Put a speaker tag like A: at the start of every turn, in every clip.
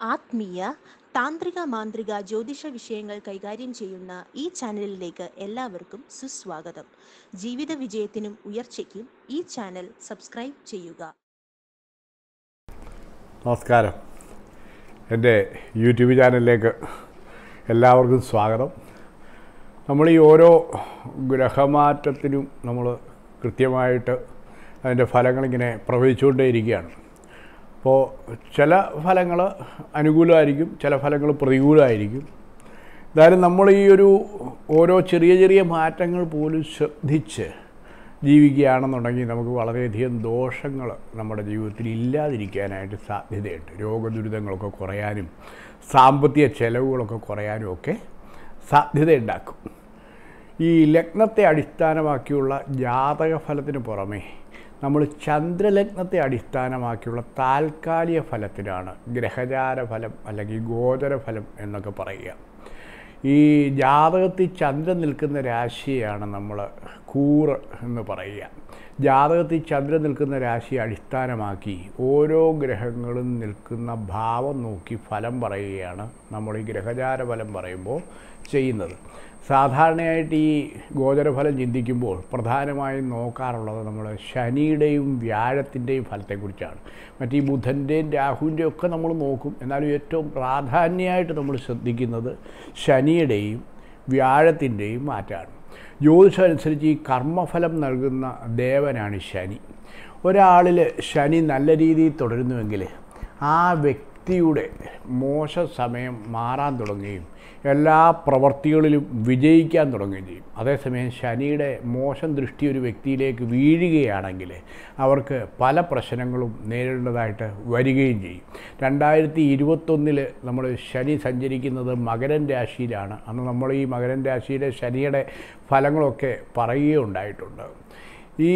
A: ആത്മീയ താന്ത്രിക മാന്ത്രിക ജ്യോതിഷ വിഷയങ്ങൾ കൈകാര്യം ചെയ്യുന്ന ഈ ചാനലിലേക്ക് എല്ലാവർക്കും സുസ്വാഗതം ജീവിത വിജയത്തിനും ഉയർച്ചയ്ക്കും ഈ ചാനൽ സബ്സ്ക്രൈബ് ചെയ്യുക
B: നമസ്കാരം എൻ്റെ യൂട്യൂബ് ചാനലിലേക്ക് എല്ലാവർക്കും സ്വാഗതം നമ്മൾ ഈ ഓരോ ഗ്രഹമാറ്റത്തിനും നമ്മൾ കൃത്യമായിട്ട് അതിൻ്റെ ഫലങ്ങളിങ്ങനെ പ്രവചിച്ചുകൊണ്ടേയിരിക്കുകയാണ് അപ്പോൾ ചില ഫലങ്ങൾ അനുകൂലമായിരിക്കും ചില ഫലങ്ങൾ പ്രതികൂലമായിരിക്കും എന്തായാലും നമ്മൾ ഈ ഒരു ഓരോ ചെറിയ ചെറിയ മാറ്റങ്ങൾ പോലും ശ്രദ്ധിച്ച് ജീവിക്കുകയാണെന്നുണ്ടെങ്കിൽ നമുക്ക് വളരെയധികം ദോഷങ്ങൾ നമ്മുടെ ജീവിതത്തിൽ ഇല്ലാതിരിക്കാനായിട്ട് സാധ്യതയുണ്ട് രോഗദുരിതങ്ങളൊക്കെ കുറയാനും സാമ്പത്തിക ചെലവുകളൊക്കെ കുറയാനും ഒക്കെ സാധ്യതയുണ്ടാക്കും ഈ ലഗ്നത്തെ അടിസ്ഥാനമാക്കിയുള്ള ജാതക ഫലത്തിന് പുറമേ നമ്മൾ ചന്ദ്രലഗ്നത്തെ അടിസ്ഥാനമാക്കിയുള്ള താൽക്കാലിക ഫലത്തിനാണ് ഗ്രഹചാര ഫലം അല്ലെങ്കിൽ ഗോചര ഫലം എന്നൊക്കെ പറയുക ഈ ജാതകത്തിൽ ചന്ദ്രൻ നിൽക്കുന്ന രാശിയാണ് നമ്മൾ കൂറ് എന്ന് പറയുക ജാതകത്തിൽ ചന്ദ്രൻ നിൽക്കുന്ന രാശിയെ അടിസ്ഥാനമാക്കി ഓരോ ഗ്രഹങ്ങളും നിൽക്കുന്ന ഭാവം നോക്കി ഫലം പറയുകയാണ് നമ്മൾ ഈ ഗ്രഹചാര ഫലം പറയുമ്പോൾ ചെയ്യുന്നത് സാധാരണയായിട്ട് ഈ ഗോചരഫലം ചിന്തിക്കുമ്പോൾ പ്രധാനമായും നോക്കാറുള്ളത് നമ്മൾ ശനിയുടെയും വ്യാഴത്തിൻ്റെയും ഫലത്തെക്കുറിച്ചാണ് മറ്റേ ഈ ബുധൻ്റെയും രാഹുവിൻ്റെയും ഒക്കെ നമ്മൾ നോക്കും എന്നാലും ഏറ്റവും പ്രാധാന്യമായിട്ട് നമ്മൾ ശ്രദ്ധിക്കുന്നത് ശനിയുടെയും വ്യാഴത്തിൻ്റെയും മാറ്റമാണ് ജ്യോതിഷം അനുസരിച്ച് ഈ കർമ്മഫലം നൽകുന്ന ദേവനാണ് ശനി ഒരാളിൽ ശനി നല്ല രീതിയിൽ തുടരുന്നുവെങ്കിൽ ആ വ്യക്തിയുടെ മോശ സമയം മാറാൻ തുടങ്ങുകയും എല്ലാ പ്രവർത്തികളിലും വിജയിക്കാൻ തുടങ്ങുകയും ചെയ്യും അതേസമയം ശനിയുടെ മോശം ദൃഷ്ടി ഒരു വ്യക്തിയിലേക്ക് വീഴുകയാണെങ്കിൽ അവർക്ക് പല പ്രശ്നങ്ങളും നേരിടേണ്ടതായിട്ട് വരികയും ചെയ്യും രണ്ടായിരത്തി ഇരുപത്തൊന്നിൽ നമ്മൾ ശനി സഞ്ചരിക്കുന്നത് മകരൻ രാശിയിലാണ് അന്ന് നമ്മൾ ഈ മകരൻ രാശിയിലെ ശനിയുടെ ഫലങ്ങളൊക്കെ പറയുകയുണ്ടായിട്ടുണ്ട് ഈ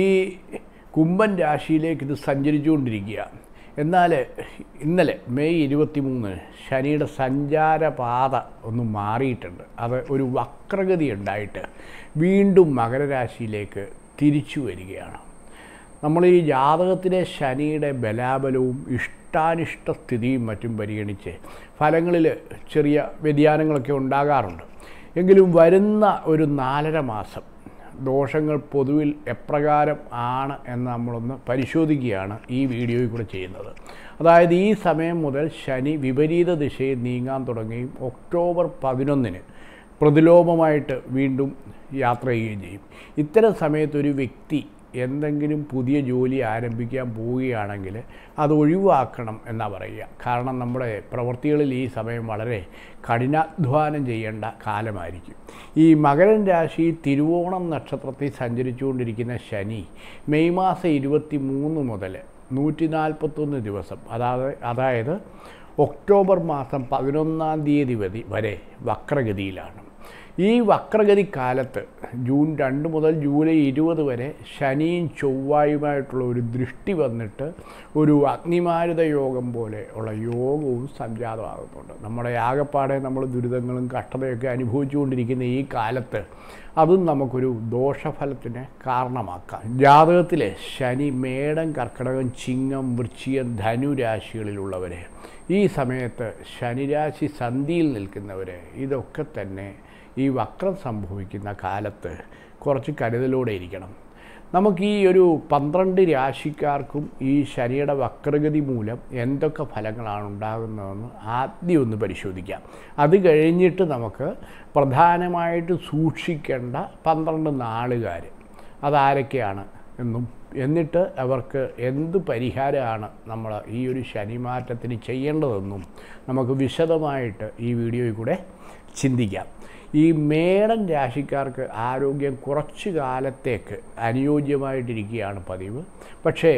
B: കുംഭൻ രാശിയിലേക്ക് ഇത് സഞ്ചരിച്ചുകൊണ്ടിരിക്കുക എന്നാൽ ഇന്നലെ മെയ് ഇരുപത്തി മൂന്ന് ശനിയുടെ സഞ്ചാരപാത ഒന്ന് മാറിയിട്ടുണ്ട് അത് ഒരു വക്രഗതി ഉണ്ടായിട്ട് വീണ്ടും മകരരാശിയിലേക്ക് തിരിച്ചു വരികയാണ് നമ്മൾ ഈ ജാതകത്തിലെ ശനിയുടെ ബലാബലവും ഇഷ്ടാനിഷ്ട സ്ഥിതിയും മറ്റും പരിഗണിച്ച് ഫലങ്ങളിൽ ചെറിയ വ്യതിയാനങ്ങളൊക്കെ ഉണ്ടാകാറുണ്ട് എങ്കിലും വരുന്ന ഒരു നാലര മാസം ദോഷങ്ങൾ പൊതുവിൽ എപ്രകാരം ആണ് എന്ന് നമ്മളൊന്ന് പരിശോധിക്കുകയാണ് ഈ വീഡിയോയിൽ കൂടെ ചെയ്യുന്നത് അതായത് ഈ സമയം മുതൽ ശനി വിപരീത ദിശയിൽ നീങ്ങാൻ തുടങ്ങുകയും ഒക്ടോബർ പതിനൊന്നിന് പ്രതിലോമമായിട്ട് വീണ്ടും യാത്ര ചെയ്യുകയും ചെയ്യും ഇത്തരം സമയത്ത് ഒരു വ്യക്തി എന്തെങ്കിലും പുതിയ ജോലി ആരംഭിക്കാൻ പോവുകയാണെങ്കിൽ അത് ഒഴിവാക്കണം എന്നാണ് പറയുക കാരണം നമ്മുടെ പ്രവൃത്തികളിൽ ഈ സമയം വളരെ കഠിനാധ്വാനം ചെയ്യേണ്ട കാലമായിരിക്കും ഈ മകരൻ രാശി തിരുവോണം നക്ഷത്രത്തിൽ സഞ്ചരിച്ചുകൊണ്ടിരിക്കുന്ന ശനി മെയ് മാസം ഇരുപത്തി മൂന്ന് മുതൽ നൂറ്റി നാൽപ്പത്തൊന്ന് ദിവസം അതായത് അതായത് ഒക്ടോബർ മാസം പതിനൊന്നാം തീയതി വതി വരെ വക്രഗതിയിലാണ് ഈ വക്രഗതി കാലത്ത് ജൂൺ രണ്ട് മുതൽ ജൂലൈ ഇരുപത് വരെ ശനിയും ചൊവ്വായുമായിട്ടുള്ള ഒരു ദൃഷ്ടി വന്നിട്ട് ഒരു അഗ്നിമാരുത യോഗം പോലെ ഉള്ള യോഗവും സംജാതമാകുന്നുണ്ട് നമ്മുടെ ആകപ്പാടെ നമ്മൾ ദുരിതങ്ങളും കഷ്ടതയൊക്കെ അനുഭവിച്ചുകൊണ്ടിരിക്കുന്ന ഈ കാലത്ത് അതും നമുക്കൊരു ദോഷഫലത്തിന് കാരണമാക്കാം ജാതകത്തിലെ ശനി മേടം കർക്കിടകം ചിങ്ങം വൃശ്ചികം ധനു രാശികളിലുള്ളവരെ ഈ സമയത്ത് ശനിരാശി സന്ധിയിൽ നിൽക്കുന്നവരെ ഇതൊക്കെ തന്നെ ഈ വക്രം സംഭവിക്കുന്ന കാലത്ത് കുറച്ച് കരുതലോടെ ഇരിക്കണം നമുക്ക് ഈ ഒരു പന്ത്രണ്ട് രാശിക്കാർക്കും ഈ ശനിയുടെ വക്രഗതി മൂലം എന്തൊക്കെ ഫലങ്ങളാണ് ഉണ്ടാകുന്നതെന്ന് ആദ്യം ഒന്ന് പരിശോധിക്കാം അത് കഴിഞ്ഞിട്ട് നമുക്ക് പ്രധാനമായിട്ട് സൂക്ഷിക്കേണ്ട പന്ത്രണ്ട് നാളുകാർ അതാരൊക്കെയാണ് എന്നും എന്നിട്ട് അവർക്ക് എന്ത് പരിഹാരമാണ് നമ്മൾ ഈ ഒരു ശനിമാറ്റത്തിന് ചെയ്യേണ്ടതെന്നും നമുക്ക് വിശദമായിട്ട് ഈ വീഡിയോയിൽ കൂടെ ചിന്തിക്കാം ഈ മേടൻ രാശിക്കാർക്ക് ആരോഗ്യം കുറച്ച് കാലത്തേക്ക് അനുയോജ്യമായിട്ടിരിക്കുകയാണ് പതിവ് പക്ഷേ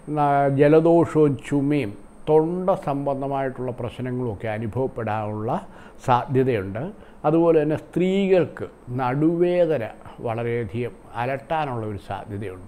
B: ജലദോഷവും ചുമയും തൊണ്ട സംബന്ധമായിട്ടുള്ള പ്രശ്നങ്ങളുമൊക്കെ അനുഭവപ്പെടാനുള്ള സാധ്യതയുണ്ട് അതുപോലെ തന്നെ സ്ത്രീകൾക്ക് നടുവേദന വളരെയധികം അലട്ടാനുള്ള ഒരു സാധ്യതയുണ്ട്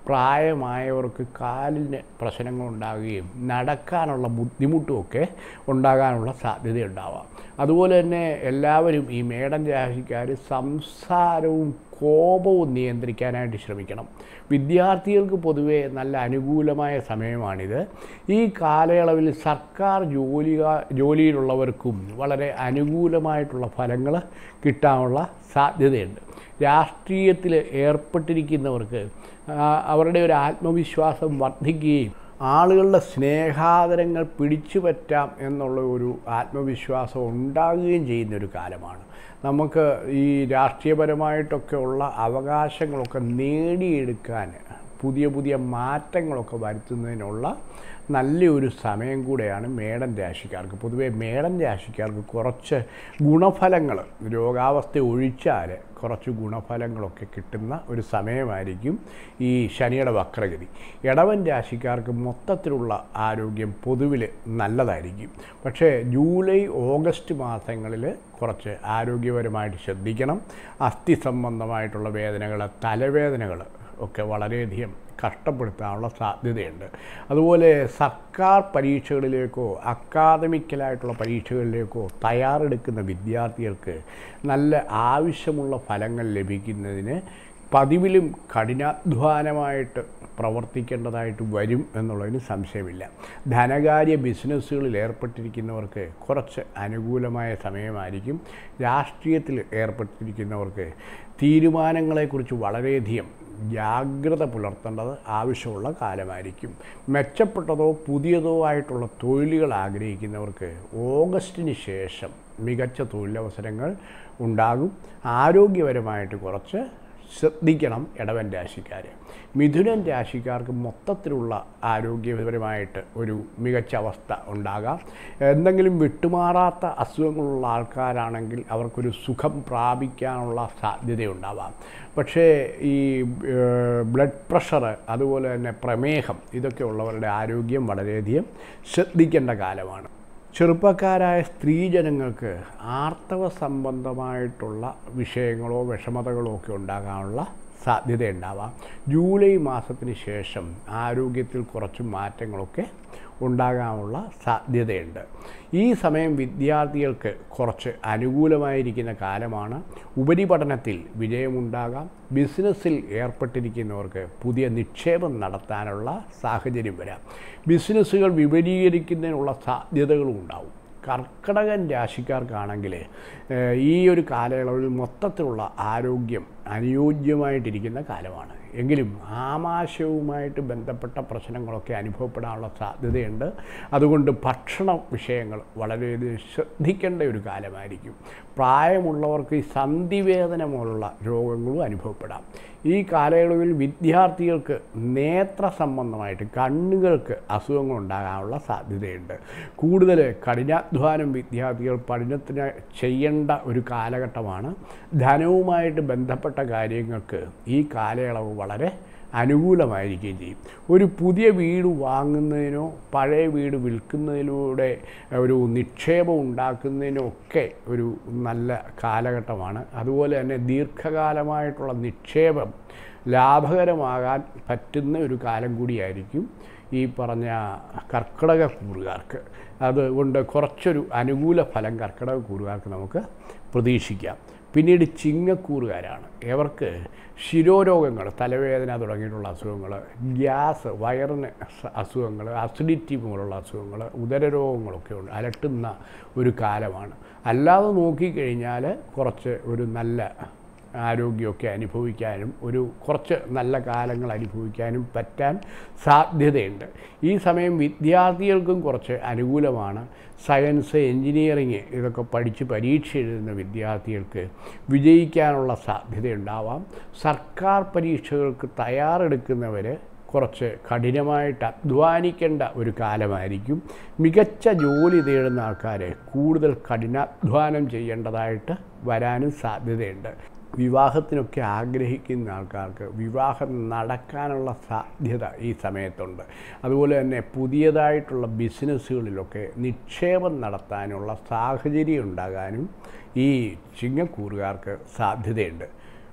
B: പ്രായമായവർക്ക് കാലിന് പ്രശ്നങ്ങളുണ്ടാകുകയും നടക്കാനുള്ള ബുദ്ധിമുട്ടുമൊക്കെ ഉണ്ടാകാനുള്ള സാധ്യതയുണ്ടാവാം അതുപോലെ തന്നെ എല്ലാവരും ഈ മേടൻ രാശിക്കാർ സംസാരവും കോപവും നിയന്ത്രിക്കാനായിട്ട് ശ്രമിക്കണം വിദ്യാർത്ഥികൾക്ക് പൊതുവെ നല്ല അനുകൂലമായ സമയമാണിത് ഈ കാലയളവിൽ സർക്കാർ ജോലി ജോലിയിലുള്ളവർക്കും വളരെ അനുകൂലമായിട്ടുള്ള ഫലങ്ങൾ കിട്ടാനുള്ള സാധ്യതയുണ്ട് രാഷ്ട്രീയത്തിൽ ഏർപ്പെട്ടിരിക്കുന്നവർക്ക് ആ, അവരുടെ ഒരു ആത്മവിശ്വാസം വർദ്ധിക്കുകയും ആളുകളുടെ സ്നേഹാദരങ്ങൾ പിടിച്ചു പറ്റാം എന്നുള്ള ഒരു ആത്മവിശ്വാസം ഉണ്ടാകുകയും ചെയ്യുന്ന ഒരു കാലമാണ് നമുക്ക് ഈ രാഷ്ട്രീയപരമായിട്ടൊക്കെ ഉള്ള അവകാശങ്ങളൊക്കെ നേടിയെടുക്കാൻ പുതിയ പുതിയ മാറ്റങ്ങളൊക്കെ വരുത്തുന്നതിനുള്ള നല്ലൊരു സമയം കൂടെയാണ് മേടൻ രാശിക്കാർക്ക് പൊതുവേ മേടൻ രാശിക്കാർക്ക് കുറച്ച് ഗുണഫലങ്ങൾ രോഗാവസ്ഥ ഒഴിച്ചാൽ കുറച്ച് ഗുണഫലങ്ങളൊക്കെ കിട്ടുന്ന ഒരു സമയമായിരിക്കും ഈ ശനിയുടെ വക്രഗതി ഇടവൻ രാശിക്കാർക്ക് മൊത്തത്തിലുള്ള ആരോഗ്യം പൊതുവിൽ നല്ലതായിരിക്കും പക്ഷേ ജൂലൈ ഓഗസ്റ്റ് മാസങ്ങളിൽ കുറച്ച് ആരോഗ്യപരമായിട്ട് ശ്രദ്ധിക്കണം അസ്ഥി സംബന്ധമായിട്ടുള്ള വേദനകൾ തലവേദനകൾ ഒക്കെ വളരെയധികം കഷ്ടപ്പെടുത്താനുള്ള സാധ്യതയുണ്ട് അതുപോലെ സർക്കാർ പരീക്ഷകളിലേക്കോ അക്കാദമിക്കലായിട്ടുള്ള പരീക്ഷകളിലേക്കോ തയ്യാറെടുക്കുന്ന വിദ്യാർത്ഥികൾക്ക് നല്ല ആവശ്യമുള്ള ഫലങ്ങൾ ലഭിക്കുന്നതിന് പതിവിലും കഠിനാധ്വാനമായിട്ട് പ്രവർത്തിക്കേണ്ടതായിട്ട് വരും എന്നുള്ളതിന് സംശയമില്ല ധനകാര്യ ബിസിനസ്സുകളിൽ ഏർപ്പെട്ടിരിക്കുന്നവർക്ക് കുറച്ച് അനുകൂലമായ സമയമായിരിക്കും രാഷ്ട്രീയത്തിൽ ഏർപ്പെട്ടിരിക്കുന്നവർക്ക് തീരുമാനങ്ങളെക്കുറിച്ച് വളരെയധികം ജാഗ്രത പുലർത്തേണ്ടത് ആവശ്യമുള്ള കാലമായിരിക്കും മെച്ചപ്പെട്ടതോ പുതിയതോ ആയിട്ടുള്ള തൊഴിലുകൾ ആഗ്രഹിക്കുന്നവർക്ക് ഓഗസ്റ്റിന് ശേഷം മികച്ച തൊഴിലവസരങ്ങൾ ഉണ്ടാകും ആരോഗ്യപരമായിട്ട് കുറച്ച് ശ്രദ്ധിക്കണം ഇടവൻ രാശിക്കാർ മിഥുനൻ രാശിക്കാർക്ക് മൊത്തത്തിലുള്ള ആരോഗ്യപരമായിട്ട് ഒരു മികച്ച അവസ്ഥ ഉണ്ടാകാം എന്തെങ്കിലും വിട്ടുമാറാത്ത അസുഖങ്ങളുള്ള ആൾക്കാരാണെങ്കിൽ അവർക്കൊരു സുഖം പ്രാപിക്കാനുള്ള സാധ്യതയുണ്ടാവാം പക്ഷേ ഈ ഏഹ്, ബ്ലഡ് പ്രഷർ അതുപോലെ തന്നെ പ്രമേഹം ഇതൊക്കെ ഉള്ളവരുടെ ആരോഗ്യം വളരെയധികം ശ്രദ്ധിക്കേണ്ട കാലമാണ് ചെറുപ്പക്കാരായ സ്ത്രീജനങ്ങൾക്ക് ആർത്തവ സംബന്ധമായിട്ടുള്ള വിഷയങ്ങളോ വിഷമതകളോ ഒക്കെ ഉണ്ടാകാനുള്ള സാധ്യതയുണ്ടാവാം ജൂലൈ മാസത്തിന് ശേഷം ആരോഗ്യത്തിൽ കുറച്ച് മാറ്റങ്ങളൊക്കെ ഉണ്ടാകാനുള്ള സാധ്യതയുണ്ട് ഈ സമയം വിദ്യാർത്ഥികൾക്ക് കുറച്ച് അനുകൂലമായിരിക്കുന്ന കാലമാണ് ഉപരിപഠനത്തിൽ വിജയമുണ്ടാകാം ബിസിനസ്സിൽ ഏർപ്പെട്ടിരിക്കുന്നവർക്ക് പുതിയ നിക്ഷേപം നടത്താനുള്ള സാഹചര്യം വരാം ബിസിനസ്സുകൾ വിപുലീകരിക്കുന്നതിനുള്ള സാധ്യതകളും ഉണ്ടാവും കർക്കടകൻ രാശിക്കാർക്കാണെങ്കിൽ ഏഹ്, ഈ ഒരു കാലയളവിൽ മൊത്തത്തിലുള്ള ആരോഗ്യം അനുയോജ്യമായിട്ടിരിക്കുന്ന കാലമാണ് എങ്കിലും ആമാശയവുമായിട്ട് ബന്ധപ്പെട്ട പ്രശ്നങ്ങളൊക്കെ അനുഭവപ്പെടാനുള്ള സാധ്യതയുണ്ട് അതുകൊണ്ട് ഭക്ഷണ വിഷയങ്ങൾ വളരെയധികം ശ്രദ്ധിക്കേണ്ട ഒരു കാലമായിരിക്കും പ്രായമുള്ളവർക്ക് ഈ സന്ധിവേദന പോലുള്ള രോഗങ്ങളും അനുഭവപ്പെടാം ഈ കാലയളവിൽ വിദ്യാർത്ഥികൾക്ക് നേത്ര സംബന്ധമായിട്ട് കണ്ണുകൾക്ക് അസുഖങ്ങൾ ഉണ്ടാകാനുള്ള സാധ്യതയുണ്ട് കൂടുതൽ കഠിനാധ്വാനം വിദ്യാർത്ഥികൾ പഠനത്തിന് ചെയ്യേണ്ട ഒരു കാലഘട്ടമാണ് ധനവുമായിട്ട് ബന്ധപ്പെട്ട കാര്യങ്ങൾക്ക് ഈ കാലയളവ് വളരെ അനുകൂലമായിരിക്കുകയും ചെയ്യും ഒരു പുതിയ വീട് വാങ്ങുന്നതിനോ പഴയ വീട് വിൽക്കുന്നതിലൂടെ ഒരു നിക്ഷേപം ഉണ്ടാക്കുന്നതിനോ ഒക്കെ ഒരു നല്ല കാലഘട്ടമാണ് അതുപോലെ തന്നെ ദീർഘകാലമായിട്ടുള്ള നിക്ഷേപം ലാഭകരമാകാൻ പറ്റുന്ന ഒരു കാലം കൂടിയായിരിക്കും ഈ പറഞ്ഞ കർക്കിടക കൂറുകാർക്ക് അതുകൊണ്ട് കുറച്ചൊരു അനുകൂല ഫലം കർക്കിടക കൂറുകാർക്ക് നമുക്ക് പ്രതീക്ഷിക്കാം പിന്നീട് ചിങ്ങക്കൂറുകാരാണ് ഇവർക്ക് ശിരോരോഗങ്ങൾ തലവേദന തുടങ്ങിയിട്ടുള്ള അസുഖങ്ങൾ ഗ്യാസ് വയറിന് സ- അസുഖങ്ങൾ അസിഡിറ്റി പോലുള്ള അസുഖങ്ങൾ ഉദരരോഗങ്ങളൊക്കെ ഉണ്ട് അലട്ടുന്ന ഒരു കാലമാണ് അല്ലാതെ നോക്കിക്കഴിഞ്ഞാൽ കുറച്ച് ഒരു നല്ല ആരോഗ്യമൊക്കെ അനുഭവിക്കാനും ഒരു കുറച്ച് നല്ല കാലങ്ങൾ അനുഭവിക്കാനും പറ്റാൻ സാധ്യതയുണ്ട് ഈ സമയം വിദ്യാർത്ഥികൾക്കും കുറച്ച് അനുകൂലമാണ് സയൻസ് എൻജിനീയറിങ് ഇതൊക്കെ പഠിച്ച് പരീക്ഷ എഴുതുന്ന വിദ്യാർത്ഥികൾക്ക് വിജയിക്കാനുള്ള സാധ്യതയുണ്ടാവാം സർക്കാർ പരീക്ഷകൾക്ക് തയ്യാറെടുക്കുന്നവർ കുറച്ച് കഠിനമായിട്ട് അധ്വാനിക്കേണ്ട ഒരു കാലമായിരിക്കും മികച്ച ജോലി തേടുന്ന ആൾക്കാർ കൂടുതൽ കഠിനാധ്വാനം ചെയ്യേണ്ടതായിട്ട് വരാനും സാധ്യതയുണ്ട് വിവാഹത്തിനൊക്കെ ആഗ്രഹിക്കുന്ന ആൾക്കാർക്ക് വിവാഹം നടക്കാനുള്ള സാധ്യത ഈ സമയത്തുണ്ട് അതുപോലെ തന്നെ പുതിയതായിട്ടുള്ള ബിസിനസ്സുകളിലൊക്കെ നിക്ഷേപം നടത്താനുള്ള സാഹചര്യം ഉണ്ടാകാനും ഈ ചിങ്ങക്കൂറുകാർക്ക് സാധ്യതയുണ്ട്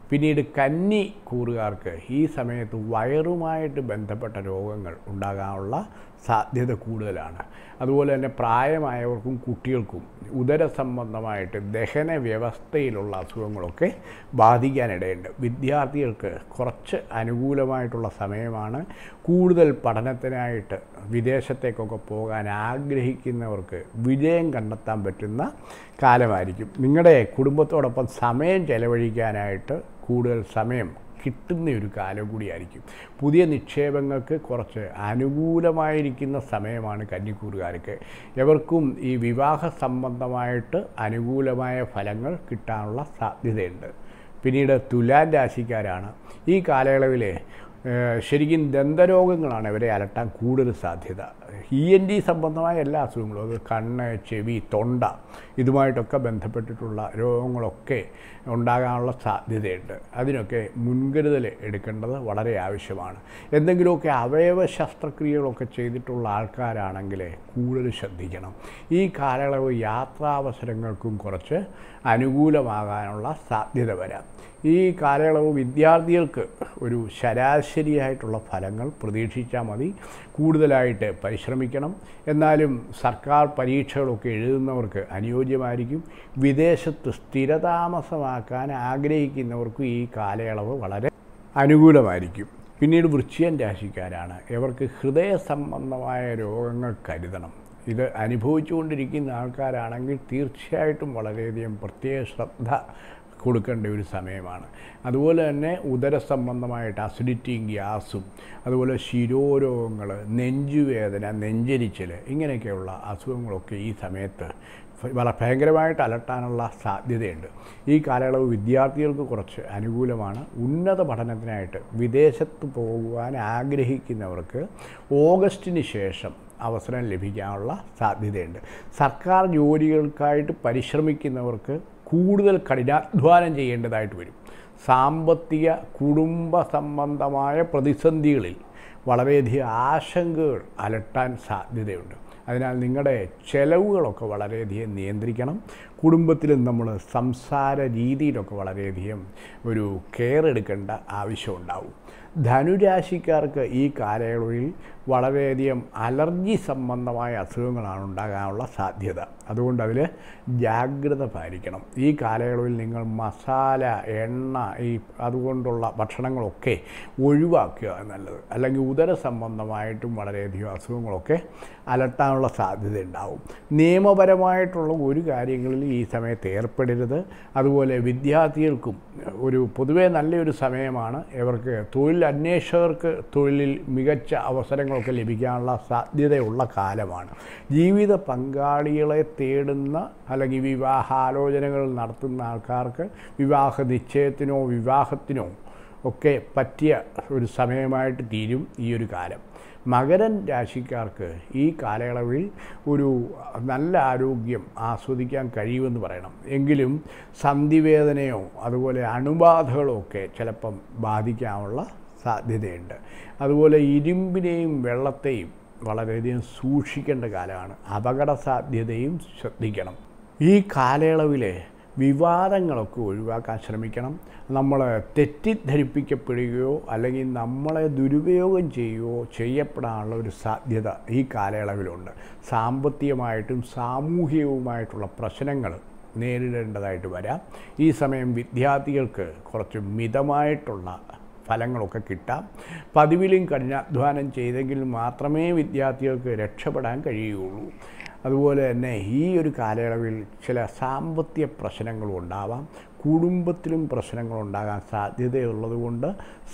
B: പിന്നീട് കന്നി കൂറുകാർക്ക് ഈ സമയത്ത് വയറുമായിട്ട് ബന്ധപ്പെട്ട രോഗങ്ങൾ ഉണ്ടാകാനുള്ള സാധ്യത കൂടുതലാണ് അതുപോലെ തന്നെ പ്രായമായവർക്കും കുട്ടികൾക്കും ഉദര സംബന്ധമായിട്ട് ദഹന വ്യവസ്ഥയിലുള്ള അസുഖങ്ങളൊക്കെ ബാധിക്കാനിടയുണ്ട് വിദ്യാർത്ഥികൾക്ക് കുറച്ച് അനുകൂലമായിട്ടുള്ള സമയമാണ് കൂടുതൽ പഠനത്തിനായിട്ട് വിദേശത്തേക്കൊക്കെ പോകാൻ ആഗ്രഹിക്കുന്നവർക്ക് വിജയം കണ്ടെത്താൻ പറ്റുന്ന കാലമായിരിക്കും നിങ്ങളുടെ കുടുംബത്തോടൊപ്പം സമയം ചെലവഴിക്കാനായിട്ട് കൂടുതൽ സമയം കിട്ടുന്ന ഒരു കാലം കൂടിയായിരിക്കും പുതിയ നിക്ഷേപങ്ങൾക്ക് കുറച്ച് അനുകൂലമായിരിക്കുന്ന സമയമാണ് കന്നിക്കൂറുകാർക്ക് എവർക്കും ഈ വിവാഹ സംബന്ധമായിട്ട് അനുകൂലമായ ഫലങ്ങൾ കിട്ടാനുള്ള സാധ്യതയുണ്ട് പിന്നീട് തുലാൻ രാശിക്കാരാണ് ഈ കാലയളവിൽ ഏഹ്, ശരിക്കും ദന്തരോഗങ്ങളാണ് ഇവരെ അലട്ടാൻ കൂടുതൽ സാധ്യത ഇ എൻ ഡി സംബന്ധമായ എല്ലാ അസുഖങ്ങളും അത് കണ്ണ് ചെവി തൊണ്ട ഇതുമായിട്ടൊക്കെ ബന്ധപ്പെട്ടിട്ടുള്ള രോഗങ്ങളൊക്കെ ഉണ്ടാകാനുള്ള സാധ്യതയുണ്ട് അതിനൊക്കെ മുൻകരുതൽ എടുക്കേണ്ടത് വളരെ ആവശ്യമാണ് എന്തെങ്കിലുമൊക്കെ അവയവ ശസ്ത്രക്രിയകളൊക്കെ ചെയ്തിട്ടുള്ള ആൾക്കാരാണെങ്കിൽ കൂടുതൽ ശ്രദ്ധിക്കണം ഈ കാലയളവ് യാത്രാവസരങ്ങൾക്കും കുറച്ച് അനുകൂലമാകാനുള്ള സാധ്യത വരാം ഈ കാലയളവ് വിദ്യാർത്ഥികൾക്ക് ഒരു ശരാശരിയായിട്ടുള്ള ഫലങ്ങൾ പ്രതീക്ഷിച്ചാൽ മതി കൂടുതലായിട്ട് പരിശ്രമിക്കണം എന്നാലും സർക്കാർ പരീക്ഷകളൊക്കെ എഴുതുന്നവർക്ക് അനുയോജ്യമായിരിക്കും വിദേശത്ത് സ്ഥിരതാമസമാക്കാൻ ആഗ്രഹിക്കുന്നവർക്കും ഈ കാലയളവ് വളരെ അനുകൂലമായിരിക്കും പിന്നീട് വൃശ്ചികൻ രാശിക്കാരാണ് ഇവർക്ക് ഹൃദയ സംബന്ധമായ രോഗങ്ങൾ കരുതണം ഇത് അനുഭവിച്ചുകൊണ്ടിരിക്കുന്ന ആൾക്കാരാണെങ്കിൽ തീർച്ചയായിട്ടും വളരെയധികം പ്രത്യേക ശ്രദ്ധ കൊടുക്കേണ്ട ഒരു സമയമാണ് അതുപോലെ തന്നെ ഉദര സംബന്ധമായിട്ട് അസിഡിറ്റിയും ഗ്യാസും അതുപോലെ ശിരോരോഗങ്ങൾ നെഞ്ചുവേദന നെഞ്ചരിച്ചൽ ഇങ്ങനെയൊക്കെയുള്ള അസുഖങ്ങളൊക്കെ ഈ സമയത്ത് വളരെ ഭയങ്കരമായിട്ട് അലട്ടാനുള്ള സാധ്യതയുണ്ട് ഈ കാലയളവ് വിദ്യാർത്ഥികൾക്ക് കുറച്ച് അനുകൂലമാണ് ഉന്നത പഠനത്തിനായിട്ട് വിദേശത്ത് പോകുവാൻ ആഗ്രഹിക്കുന്നവർക്ക് ഓഗസ്റ്റിന് ശേഷം അവസരം ലഭിക്കാനുള്ള സാധ്യതയുണ്ട് സർക്കാർ ജോലികൾക്കായിട്ട് പരിശ്രമിക്കുന്നവർക്ക് കൂടുതൽ കഠിനാധ്വാനം ചെയ്യേണ്ടതായിട്ട് വരും സാമ്പത്തിക കുടുംബ സംബന്ധമായ പ്രതിസന്ധികളിൽ വളരെയധികം ആശങ്കകൾ അലട്ടാൻ സാധ്യതയുണ്ട് അതിനാൽ നിങ്ങളുടെ ചെലവുകളൊക്കെ വളരെയധികം നിയന്ത്രിക്കണം കുടുംബത്തിലും നമ്മൾ സംസാര രീതിയിലൊക്കെ വളരെയധികം ഒരു കെയർ എടുക്കേണ്ട ആവശ്യമുണ്ടാവും ധനുരാശിക്കാർക്ക് ഈ കാലയളവിൽ വളരെയധികം അലർജി സംബന്ധമായ അസുഖങ്ങളാണ് ഉണ്ടാകാനുള്ള സാധ്യത അതുകൊണ്ട് അതിൽ ജാഗ്രത പാലിക്കണം ഈ കാലയളവിൽ നിങ്ങൾ മസാല എണ്ണ ഈ അതുകൊണ്ടുള്ള ഭക്ഷണങ്ങളൊക്കെ ഒഴിവാക്കുക നല്ലത് അല്ലെങ്കിൽ ഉദര സംബന്ധമായിട്ടും വളരെയധികം അസുഖങ്ങളൊക്കെ അലട്ടാനുള്ള സാധ്യത ഉണ്ടാവും നിയമപരമായിട്ടുള്ള ഒരു കാര്യങ്ങളിൽ ഈ സമയത്ത് ഏർപ്പെടരുത് അതുപോലെ വിദ്യാർത്ഥികൾക്കും ഒരു പൊതുവേ നല്ലൊരു സമയമാണ് ഇവർക്ക് തൊഴിൽ അന്വേഷകർക്ക് തൊഴിലിൽ മികച്ച അവസരങ്ങളൊക്കെ ലഭിക്കാനുള്ള സാധ്യതയുള്ള കാലമാണ് ജീവിത പങ്കാളികളെ തേടുന്ന അല്ലെങ്കിൽ വിവാഹാലോചനകൾ നടത്തുന്ന ആൾക്കാർക്ക് വിവാഹ നിശ്ചയത്തിനോ വിവാഹത്തിനോ ഒക്കെ പറ്റിയ ഒരു സമയമായിട്ട് തീരും ഈ ഒരു കാലം മകരൻ രാശിക്കാർക്ക് ഈ കാലയളവിൽ ഒരു നല്ല ആരോഗ്യം ആസ്വദിക്കാൻ കഴിയുമെന്ന് പറയണം എങ്കിലും സന്ധിവേദനയോ അതുപോലെ അണുബാധകളോ ഒക്കെ ചിലപ്പം ബാധിക്കാനുള്ള സാധ്യതയുണ്ട് അതുപോലെ ഇരുമ്പിനെയും വെള്ളത്തെയും വളരെയധികം സൂക്ഷിക്കേണ്ട കാലമാണ് അപകട സാധ്യതയും ശ്രദ്ധിക്കണം ഈ കാലയളവിൽ വിവാദങ്ങളൊക്കെ ഒഴിവാക്കാൻ ശ്രമിക്കണം നമ്മൾ തെറ്റിദ്ധരിപ്പിക്കപ്പെടുകയോ അല്ലെങ്കിൽ നമ്മളെ ദുരുപയോഗം ചെയ്യുകയോ ചെയ്യപ്പെടാനുള്ള ഒരു സാധ്യത ഈ കാലയളവിലുണ്ട് സാമ്പത്തികമായിട്ടും സാമൂഹികവുമായിട്ടുള്ള പ്രശ്നങ്ങൾ നേരിടേണ്ടതായിട്ട് വരാം ഈ സമയം വിദ്യാർത്ഥികൾക്ക് കുറച്ച് മിതമായിട്ടുള്ള ഫലങ്ങളൊക്കെ കിട്ടാം പതിവിലും കഠിനാധ്വാനം ചെയ്തെങ്കിൽ മാത്രമേ വിദ്യാർത്ഥികൾക്ക് രക്ഷപ്പെടാൻ കഴിയുകയുള്ളൂ അതുപോലെ തന്നെ ഈ ഒരു കാലയളവിൽ ചില സാമ്പത്തിക പ്രശ്നങ്ങളും ഉണ്ടാവാം കുടുംബത്തിലും പ്രശ്നങ്ങളുണ്ടാകാൻ സാധ്യതയുള്ളതുകൊണ്ട്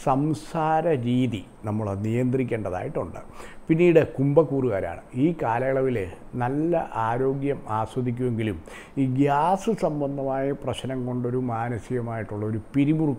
B: സംസാര രീതി നമ്മൾ നിയന്ത്രിക്കേണ്ടതായിട്ടുണ്ട് പിന്നീട് കുംഭക്കൂറുകാരാണ് ഈ കാലയളവിൽ നല്ല ആരോഗ്യം ആസ്വദിക്കുമെങ്കിലും ഈ ഗ്യാസ് സംബന്ധമായ പ്രശ്നം കൊണ്ടൊരു മാനസികമായിട്ടുള്ള ഒരു പിരിമുറുക്കം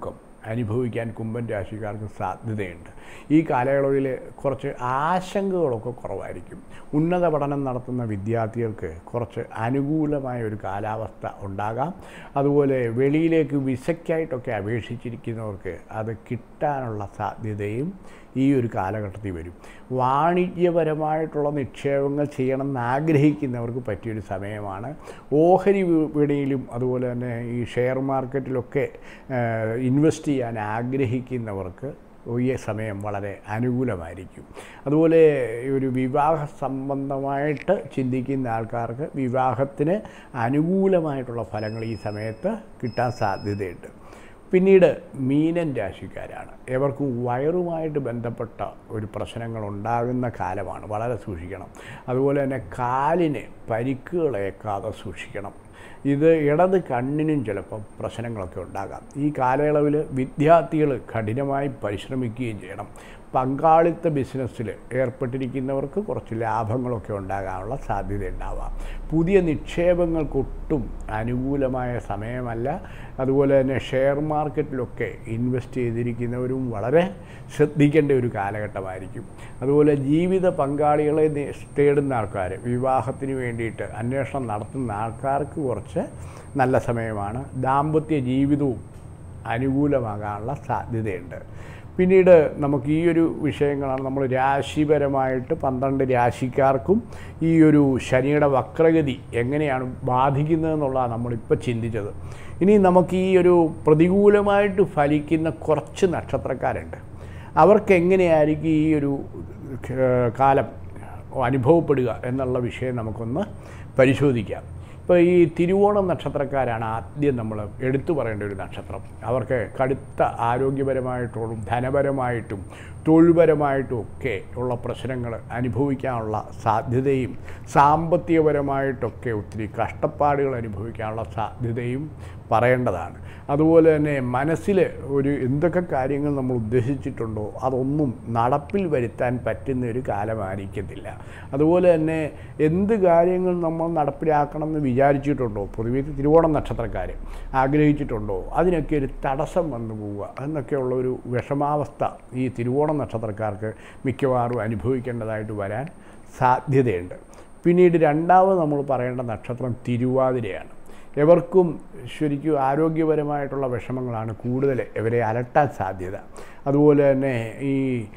B: അനുഭവിക്കാൻ കുംഭൻ രാശിക്കാർക്ക് സാധ്യതയുണ്ട് ഈ കാലയളവിൽ കുറച്ച് ആശങ്കകളൊക്കെ കുറവായിരിക്കും ഉന്നത പഠനം നടത്തുന്ന വിദ്യാർത്ഥികൾക്ക് കുറച്ച് അനുകൂലമായ ഒരു കാലാവസ്ഥ ഉണ്ടാകാം അതുപോലെ വെളിയിലേക്ക് വിസയ്ക്കായിട്ടൊക്കെ അപേക്ഷിച്ചിരിക്കുന്നവർക്ക് അത് കിട്ടാനുള്ള സാധ്യതയും ഈ ഒരു കാലഘട്ടത്തിൽ വരും വാണിജ്യപരമായിട്ടുള്ള നിക്ഷേപങ്ങൾ ചെയ്യണമെന്ന് ആഗ്രഹിക്കുന്നവർക്ക് പറ്റിയൊരു സമയമാണ് ഓഹരി വി- വിപണിയിലും അതുപോലെ തന്നെ ഈ ഷെയർ മാർക്കറ്റിലൊക്കെ ഇൻവെസ്റ്റ് ചെയ്യാൻ ആഗ്രഹിക്കുന്നവർക്ക് ഈ സമയം വളരെ അനുകൂലമായിരിക്കും അതുപോലെ ഒരു വിവാഹ സംബന്ധമായിട്ട് ചിന്തിക്കുന്ന ആൾക്കാർക്ക് വിവാഹത്തിന് അനുകൂലമായിട്ടുള്ള ഫലങ്ങൾ ഈ സമയത്ത് കിട്ടാൻ സാധ്യതയുണ്ട് പിന്നീട് മീനൻ രാശിക്കാരാണ് എവർക്കും വയറുമായിട്ട് ബന്ധപ്പെട്ട ഒരു പ്രശ്നങ്ങൾ ഉണ്ടാകുന്ന കാലമാണ് വളരെ സൂക്ഷിക്കണം അതുപോലെ തന്നെ കാലിന് പരിക്കുകളേക്കാതെ സൂക്ഷിക്കണം ഇത് ഇടത് കണ്ണിനും ചിലപ്പം പ്രശ്നങ്ങളൊക്കെ ഉണ്ടാകാം ഈ കാലയളവിൽ വിദ്യാർത്ഥികൾ കഠിനമായി പരിശ്രമിക്കുകയും ചെയ്യണം പങ്കാളിത്ത ബിസിനസ്സിൽ ഏർപ്പെട്ടിരിക്കുന്നവർക്ക് കുറച്ച് ലാഭങ്ങളൊക്കെ ഉണ്ടാകാനുള്ള സാധ്യത ഉണ്ടാവാം പുതിയ നിക്ഷേപങ്ങൾക്കൊട്ടും അനുകൂലമായ സമയമല്ല അതുപോലെ തന്നെ ഷെയർ മാർക്കറ്റിലൊക്കെ ഇൻവെസ്റ്റ് ചെയ്തിരിക്കുന്നവരും വളരെ ശ്രദ്ധിക്കേണ്ട ഒരു കാലഘട്ടമായിരിക്കും അതുപോലെ ജീവിത പങ്കാളികളെ നേ- തേടുന്ന ആൾക്കാർ വിവാഹത്തിന് വേണ്ടിയിട്ട് അന്വേഷണം നടത്തുന്ന ആൾക്കാർക്ക് കുറച്ച് നല്ല സമയമാണ് ദാമ്പത്യ ജീവിതവും അനുകൂലമാകാനുള്ള സാധ്യതയുണ്ട് പിന്നീട് നമുക്ക് ഈ ഒരു വിഷയങ്ങളാണ് നമ്മൾ രാശിപരമായിട്ട് പന്ത്രണ്ട് രാശിക്കാർക്കും ഈ ഒരു ശനിയുടെ വക്രഗതി എങ്ങനെയാണ് ബാധിക്കുന്നതെന്നുള്ളതാണ് നമ്മളിപ്പോൾ ചിന്തിച്ചത് ഇനി നമുക്ക് ഈ ഒരു പ്രതികൂലമായിട്ട് ഫലിക്കുന്ന കുറച്ച് നക്ഷത്രക്കാരുണ്ട് അവർക്ക് എങ്ങനെയായിരിക്കും ഈ ഒരു ഏഹ്, കാലം അനുഭവപ്പെടുക എന്നുള്ള വിഷയം നമുക്കൊന്ന് പരിശോധിക്കാം ഇപ്പോൾ ഈ തിരുവോണം നക്ഷത്രക്കാരാണ് ആദ്യം നമ്മൾ എടുത്തു പറയേണ്ട ഒരു നക്ഷത്രം അവർക്ക് കടുത്ത ആരോഗ്യപരമായിട്ടും ധനപരമായിട്ടും തൊഴിൽപരമായിട്ടും ഒക്കെ ഉള്ള പ്രശ്നങ്ങൾ അനുഭവിക്കാനുള്ള സാധ്യതയും സാമ്പത്തികപരമായിട്ടൊക്കെ ഒത്തിരി കഷ്ടപ്പാടുകൾ അനുഭവിക്കാനുള്ള സാധ്യതയും പറയേണ്ടതാണ് അതുപോലെ തന്നെ മനസ്സിൽ ഒരു എന്തൊക്കെ കാര്യങ്ങൾ നമ്മൾ ഉദ്ദേശിച്ചിട്ടുണ്ടോ അതൊന്നും നടപ്പിൽ വരുത്താൻ പറ്റുന്ന ഒരു കാലമായിരിക്കത്തില്ല അതുപോലെ തന്നെ എന്ത് കാര്യങ്ങൾ നമ്മൾ നടപ്പിലാക്കണമെന്ന് വിചാരിച്ചിട്ടുണ്ടോ പൊതുവെ തിരുവോണം നക്ഷത്രക്കാർ ആഗ്രഹിച്ചിട്ടുണ്ടോ അതിനൊക്കെ ഒരു തടസ്സം വന്നു പോവുക എന്നൊക്കെയുള്ള ഒരു വിഷമാവസ്ഥ ഈ തിരുവോണം നക്ഷത്രക്കാർക്ക് മിക്കവാറും അനുഭവിക്കേണ്ടതായിട്ട് വരാൻ സാധ്യതയുണ്ട് പിന്നീട് രണ്ടാമത് നമ്മൾ പറയേണ്ട നക്ഷത്രം തിരുവാതിരയാണ് എവർക്കും ശരിക്കും ആരോഗ്യപരമായിട്ടുള്ള വിഷമങ്ങളാണ് കൂടുതൽ ഇവരെ അലട്ടാൻ സാധ്യത അതുപോലെ തന്നെ ഈ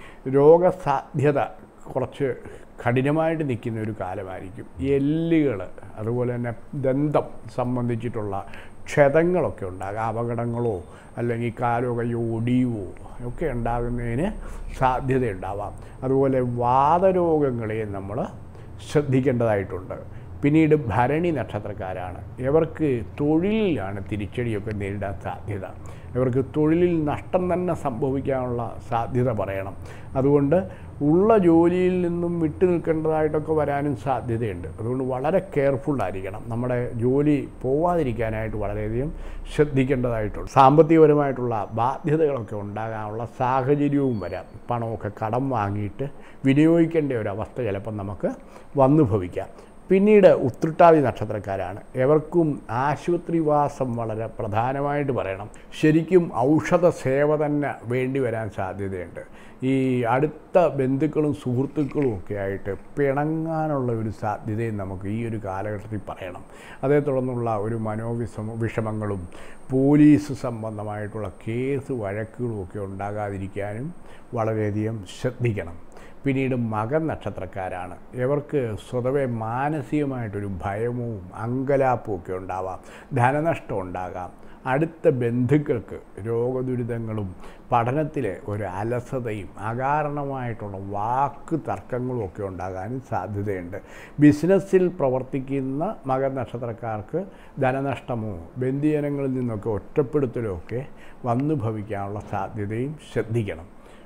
B: രോഗസാധ്യത കുറച്ച് കഠിനമായിട്ട് നിൽക്കുന്ന ഒരു കാലമായിരിക്കും എല്ലുകൾ അതുപോലെ തന്നെ ദന്തം സംബന്ധിച്ചിട്ടുള്ള ക്ഷതങ്ങളൊക്കെ ഉണ്ടാകാം അപകടങ്ങളോ അല്ലെങ്കിൽ കാലോ കയ്യോ ഒടിയുവോ ഒക്കെ ഉണ്ടാകുന്നതിന് സാധ്യതയുണ്ടാവാം അതുപോലെ വാതരോഗങ്ങളെ നമ്മൾ ശ്രദ്ധിക്കേണ്ടതായിട്ടുണ്ട് പിന്നീട് ഭരണി നക്ഷത്രക്കാരാണ് ഇവർക്ക് തൊഴിലിലാണ് തിരിച്ചടിയൊക്കെ നേരിടാൻ സാധ്യത ഇവർക്ക് തൊഴിലിൽ നഷ്ടം തന്നെ സംഭവിക്കാനുള്ള സാധ്യത പറയണം അതുകൊണ്ട് ഉള്ള ജോലിയിൽ നിന്നും വിട്ടു നിൽക്കേണ്ടതായിട്ടൊക്കെ വരാനും സാധ്യതയുണ്ട് അതുകൊണ്ട് വളരെ കെയർഫുള്ളായിരിക്കണം നമ്മുടെ ജോലി പോവാതിരിക്കാനായിട്ട് വളരെയധികം ശ്രദ്ധിക്കേണ്ടതായിട്ടുണ്ട് സാമ്പത്തികപരമായിട്ടുള്ള ബാധ്യതകളൊക്കെ ഉണ്ടാകാനുള്ള സാഹചര്യവും വരാം പണമൊക്കെ കടം വാങ്ങിയിട്ട് വിനിയോഗിക്കേണ്ട ഒരു അവസ്ഥ ചിലപ്പം നമുക്ക് വന്നു ഭവിക്കാം പിന്നീട് ഉത്രട്ടാതി നക്ഷത്രക്കാരാണ് എവർക്കും ആശുപത്രിവാസം വളരെ പ്രധാനമായിട്ട് പറയണം ശരിക്കും ഔഷധ സേവ തന്നെ വേണ്ടി വരാൻ സാധ്യതയുണ്ട് ഈ അടുത്ത ബന്ധുക്കളും സുഹൃത്തുക്കളും ഒക്കെ ആയിട്ട് പിണങ്ങാനുള്ള ഒരു സാധ്യതയും നമുക്ക് ഈ ഒരു കാലഘട്ടത്തിൽ പറയണം അതേ തുടർന്നുള്ള ഒരു മനോവിഷമ വിഷമങ്ങളും പോലീസ് സംബന്ധമായിട്ടുള്ള കേസ് വഴക്കുകളും ഒക്കെ ഉണ്ടാകാതിരിക്കാനും വളരെയധികം ശ്രദ്ധിക്കണം പിന്നീട് മകൻ നക്ഷത്രക്കാരാണ് ഇവർക്ക് സ്വതവേ മാനസികമായിട്ടൊരു ഭയവും അങ്കലാപ്പും ഒക്കെ ഉണ്ടാവാം ധനനഷ്ടം ഉണ്ടാകാം അടുത്ത ബന്ധുക്കൾക്ക് രോഗദുരിതങ്ങളും പഠനത്തിലെ ഒരു അലസതയും അകാരണമായിട്ടുള്ള വാക്ക് തർക്കങ്ങളും ഒക്കെ ഉണ്ടാകാനും സാധ്യതയുണ്ട് ബിസിനസ്സിൽ പ്രവർത്തിക്കുന്ന മകൻ നക്ഷത്രക്കാർക്ക് ധനനഷ്ടമോ ബന്ധുജനങ്ങളിൽ നിന്നൊക്കെ ഒറ്റപ്പെടുത്തലോ ഒക്കെ വന്നു ഭവിക്കാനുള്ള സാധ്യതയും ശ്രദ്ധിക്കണം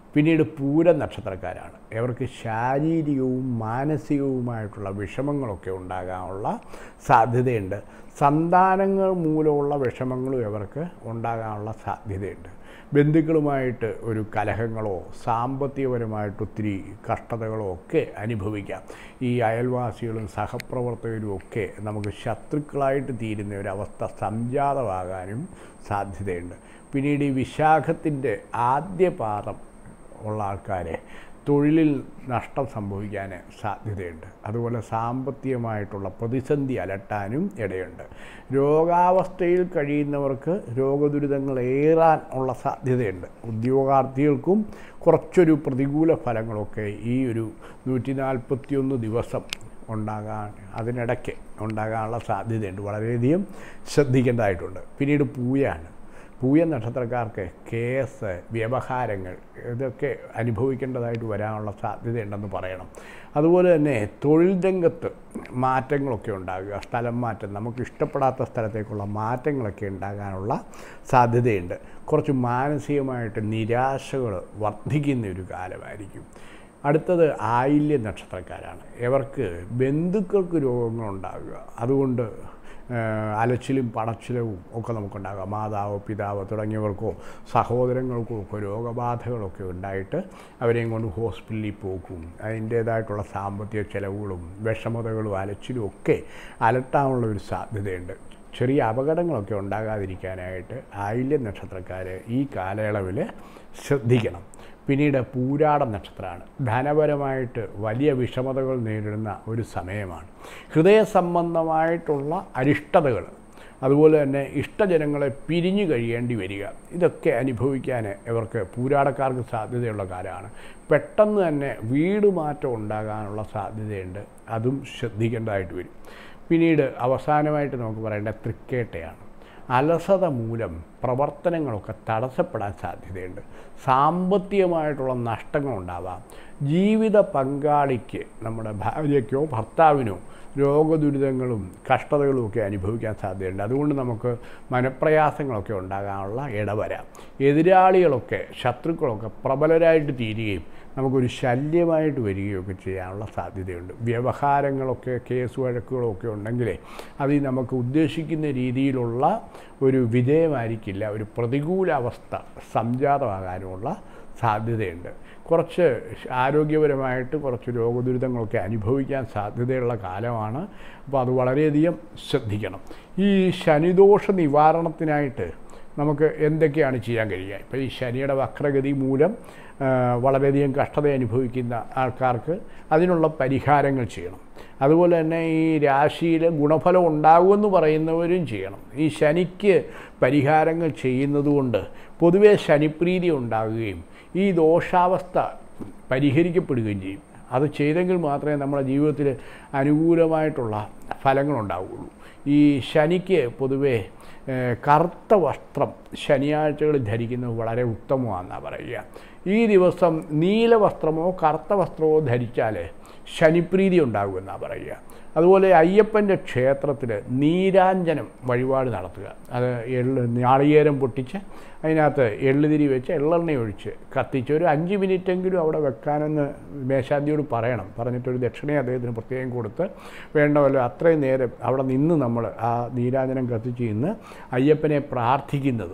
B: പിന്നീട് പൂര നക്ഷത്രക്കാരാണ് ഇവർക്ക് ശാരീരികവും മാനസികവുമായിട്ടുള്ള വിഷമങ്ങളൊക്കെ ഉണ്ടാകാനുള്ള സാധ്യതയുണ്ട് സന്താനങ്ങൾ മൂലമുള്ള വിഷമങ്ങളും ഇവർക്ക് ഉണ്ടാകാനുള്ള സാധ്യതയുണ്ട് ബന്ധുക്കളുമായിട്ട് ഒരു കലഹങ്ങളോ സാമ്പത്തികപരമായിട്ട് ഒത്തിരി കഷ്ടതകളോ ഒക്കെ അനുഭവിക്കാം ഈ അയൽവാസികളും സഹപ്രവർത്തകരും ഒക്കെ നമുക്ക് ശത്രുക്കളായിട്ട് തീരുന്ന ഒരവസ്ഥ സംജാതമാകാനും സാധ്യതയുണ്ട് പിന്നീട് ഈ വിശാഖത്തിൻ്റെ ആദ്യ പാദം ഉള്ള ആൾക്കാരെ തൊഴിലിൽ നഷ്ടം സംഭവിക്കാൻ സാധ്യതയുണ്ട് അതുപോലെ സാമ്പത്തികമായിട്ടുള്ള പ്രതിസന്ധി അലട്ടാനും ഇടയുണ്ട് രോഗാവസ്ഥയിൽ കഴിയുന്നവർക്ക് രോഗദുരിതങ്ങൾ ഏറാൻ ഉള്ള സാധ്യതയുണ്ട് ഉദ്യോഗാർത്ഥികൾക്കും കുറച്ചൊരു പ്രതികൂല ഫലങ്ങളൊക്കെ ഈ ഒരു നൂറ്റി നാൽപ്പത്തിയൊന്ന് ദിവസം ഉണ്ടാകാൻ അതിനിടയ്ക്ക് ഉണ്ടാകാനുള്ള സാധ്യതയുണ്ട് വളരെയധികം ശ്രദ്ധിക്കേണ്ടതായിട്ടുണ്ട് പിന്നീട് പൂയാണ് പൂയ നക്ഷത്രക്കാർക്ക് കേസ് വ്യവഹാരങ്ങൾ ഇതൊക്കെ അനുഭവിക്കേണ്ടതായിട്ട് വരാനുള്ള സാധ്യതയുണ്ടെന്ന് പറയണം അതുപോലെ തന്നെ തൊഴിൽ രംഗത്ത് മാറ്റങ്ങളൊക്കെ ഉണ്ടാകുക സ്ഥലം മാറ്റം നമുക്ക് ഇഷ്ടപ്പെടാത്ത സ്ഥലത്തേക്കുള്ള മാറ്റങ്ങളൊക്കെ ഉണ്ടാകാനുള്ള സാധ്യതയുണ്ട് കുറച്ച് മാനസികമായിട്ട് നിരാശകൾ വർദ്ധിക്കുന്ന ഒരു കാലമായിരിക്കും അടുത്തത് ആയില്യ നക്ഷത്രക്കാരാണ് ഇവർക്ക് ബന്ധുക്കൾക്ക് രോഗങ്ങളുണ്ടാകുക അതുകൊണ്ട് അലച്ചിലും പടച്ചിലവും ഒക്കെ നമുക്കുണ്ടാകാം മാതാവ് പിതാവ് തുടങ്ങിയവർക്കോ സഹോദരങ്ങൾക്കോ ഒക്കെ രോഗബാധകളൊക്കെ ഉണ്ടായിട്ട് അവരെയും കൊണ്ട് ഹോസ്പിറ്റലിൽ പോക്കും അതിൻ്റേതായിട്ടുള്ള സാമ്പത്തിക ചെലവുകളും വിഷമതകളും അലച്ചിലും ഒക്കെ അലട്ടാനുള്ള ഒരു സാധ്യതയുണ്ട് ചെറിയ അപകടങ്ങളൊക്കെ ഉണ്ടാകാതിരിക്കാനായിട്ട് ആയില്യ നക്ഷത്രക്കാർ ഈ കാലയളവിൽ ശ്രദ്ധിക്കണം പിന്നീട് പൂരാട നക്ഷത്രമാണ് ധനപരമായിട്ട് വലിയ വിഷമതകൾ നേരിടുന്ന ഒരു സമയമാണ് ഹൃദയ സംബന്ധമായിട്ടുള്ള അരിഷ്ടതകൾ അതുപോലെ തന്നെ ഇഷ്ടജനങ്ങളെ പിരിഞ്ഞു കഴിയേണ്ടി വരിക ഇതൊക്കെ അനുഭവിക്കാൻ ഇവർക്ക് പൂരാടക്കാർക്ക് സാധ്യതയുള്ള കാലമാണ് പെട്ടെന്ന് തന്നെ വീട് മാറ്റം ഉണ്ടാകാനുള്ള സാധ്യതയുണ്ട് അതും ശ്രദ്ധിക്കേണ്ടതായിട്ട് വരും പിന്നീട് അവസാനമായിട്ട് നമുക്ക് പറയേണ്ട തൃക്കേട്ടയാണ് അലസത മൂലം പ്രവർത്തനങ്ങളൊക്കെ തടസ്സപ്പെടാൻ സാധ്യതയുണ്ട് സാമ്പത്തികമായിട്ടുള്ള നഷ്ടങ്ങളുണ്ടാവാം ജീവിത പങ്കാളിക്ക് നമ്മുടെ ഭാര്യയ്ക്കോ ഭർത്താവിനോ രോഗദുരിതങ്ങളും കഷ്ടതകളും ഒക്കെ അനുഭവിക്കാൻ സാധ്യതയുണ്ട് അതുകൊണ്ട് നമുക്ക് മനപ്രയാസങ്ങളൊക്കെ ഉണ്ടാകാനുള്ള ഇടവരാം എതിരാളികളൊക്കെ ശത്രുക്കളൊക്കെ പ്രബലരായിട്ട് തീരുകയും നമുക്കൊരു ശല്യമായിട്ട് വരികയൊക്കെ ചെയ്യാനുള്ള സാധ്യതയുണ്ട് വ്യവഹാരങ്ങളൊക്കെ കേസ് വഴക്കുകളൊക്കെ ഉണ്ടെങ്കിലേ അത് നമുക്ക് ഉദ്ദേശിക്കുന്ന രീതിയിലുള്ള ഒരു വിജയമായിരിക്കില്ല ഒരു പ്രതികൂല അവസ്ഥ സംജാതമാകാനുമുള്ള സാധ്യതയുണ്ട് കുറച്ച് ആരോഗ്യപരമായിട്ട് കുറച്ച് രോഗദുരിതങ്ങളൊക്കെ അനുഭവിക്കാൻ സാധ്യതയുള്ള കാലമാണ് അപ്പോൾ അത് വളരെയധികം ശ്രദ്ധിക്കണം ഈ ശനിദോഷ നിവാരണത്തിനായിട്ട് നമുക്ക് എന്തൊക്കെയാണ് ചെയ്യാൻ കഴിയുക ഇപ്പോൾ ഈ ശനിയുടെ വക്രഗതി മൂലം വളരെയധികം കഷ്ടത അനുഭവിക്കുന്ന ആൾക്കാർക്ക് അതിനുള്ള പരിഹാരങ്ങൾ ചെയ്യണം അതുപോലെ തന്നെ ഈ രാശിയിൽ ഗുണഫലം ഉണ്ടാകുമെന്ന് പറയുന്നവരും ചെയ്യണം ഈ ശനിക്ക് പരിഹാരങ്ങൾ ചെയ്യുന്നതുകൊണ്ട് പൊതുവേ ശനിപ്രീതി ഉണ്ടാകുകയും ഈ ദോഷാവസ്ഥ പരിഹരിക്കപ്പെടുകയും ചെയ്യും അത് ചെയ്തെങ്കിൽ മാത്രമേ നമ്മുടെ ജീവിതത്തിൽ അനുകൂലമായിട്ടുള്ള ഫലങ്ങളുണ്ടാവുകയുള്ളൂ ഈ ശനിക്ക് പൊതുവേ കറുത്ത വസ്ത്രം ശനിയാഴ്ചകളിൽ ധരിക്കുന്നത് വളരെ ഉത്തമമാണെന്നാണ് പറയുക ഈ ദിവസം നീല വസ്ത്രമോ കറുത്ത വസ്ത്രമോ ധരിച്ചാൽ ശനിപ്രീതി ഉണ്ടാകുമെന്നാണ് പറയുക അതുപോലെ അയ്യപ്പൻ്റെ ക്ഷേത്രത്തിൽ നീരാഞ്ജനം വഴിപാട് നടത്തുക അത് എള്ള് നാളികേരം പൊട്ടിച്ച് അതിനകത്ത് എള്ളുതിരി വെച്ച് എള്ളെണ്ണ ഒഴിച്ച് കത്തിച്ച് ഒരു അഞ്ച് മിനിറ്റെങ്കിലും അവിടെ വെക്കാനെന്ന് മേശാന്തിയോട് പറയണം പറഞ്ഞിട്ടൊരു ദക്ഷിണയെ അദ്ദേഹത്തിന് പ്രത്യേകം കൊടുത്ത് വേണ്ടവല്ലോ അത്രയും നേരം അവിടെ നിന്ന് നമ്മൾ ആ നീരാഞ്ജനം കത്തിച്ച് ഇന്ന് അയ്യപ്പനെ പ്രാർത്ഥിക്കുന്നത്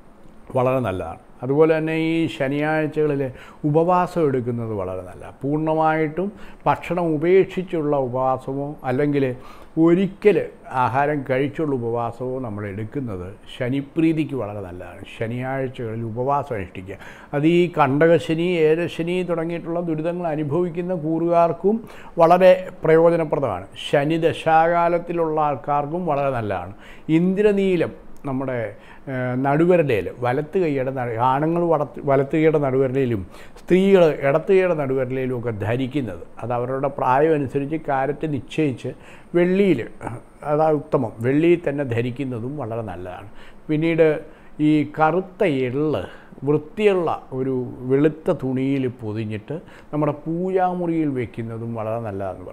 B: വളരെ നല്ലതാണ് അതുപോലെ തന്നെ ഈ ശനിയാഴ്ചകളിൽ ഉപവാസം എടുക്കുന്നത് വളരെ നല്ല പൂർണ്ണമായിട്ടും ഭക്ഷണം ഉപേക്ഷിച്ചുള്ള ഉപവാസമോ അല്ലെങ്കിൽ ഒരിക്കൽ ആഹാരം കഴിച്ചുള്ള ഉപവാസമോ നമ്മൾ എടുക്കുന്നത് ശനിപ്രീതിക്ക് വളരെ നല്ലതാണ് ശനിയാഴ്ചകളിൽ ഉപവാസം അനുഷ്ഠിക്കുക അത് ഈ കണ്ടകശനി ഏരശനി തുടങ്ങിയിട്ടുള്ള ദുരിതങ്ങൾ അനുഭവിക്കുന്ന കൂറുകാർക്കും വളരെ പ്രയോജനപ്രദമാണ് ശനി ദശാകാലത്തിലുള്ള ആൾക്കാർക്കും വളരെ നല്ലതാണ് ഇന്ദ്രനീലം നമ്മുടെ നടുവരലയിൽ വലത്ത് കൈയുടെ നടു ആണുങ്ങൾ വടത്ത് വലത്ത് കൈയുടെ നടുവരലയിലും സ്ത്രീകൾ ഇടത്ത് കൈയുടെ നടുവരലയിലും ഒക്കെ ധരിക്കുന്നത് അത് അവരുടെ പ്രായം അനുസരിച്ച് കാരറ്റ് നിശ്ചയിച്ച് വെള്ളിയിൽ അതാ ഉത്തമം വെള്ളിയിൽ തന്നെ ധരിക്കുന്നതും വളരെ നല്ലതാണ് പിന്നീട് ഈ കറുത്ത എള്ള് വൃത്തിയുള്ള ഒരു വെളുത്ത തുണിയിൽ പൊതിഞ്ഞിട്ട് നമ്മുടെ പൂജാമുറിയിൽ വെക്കുന്നതും വളരെ നല്ലതാണെന്ന് പറയും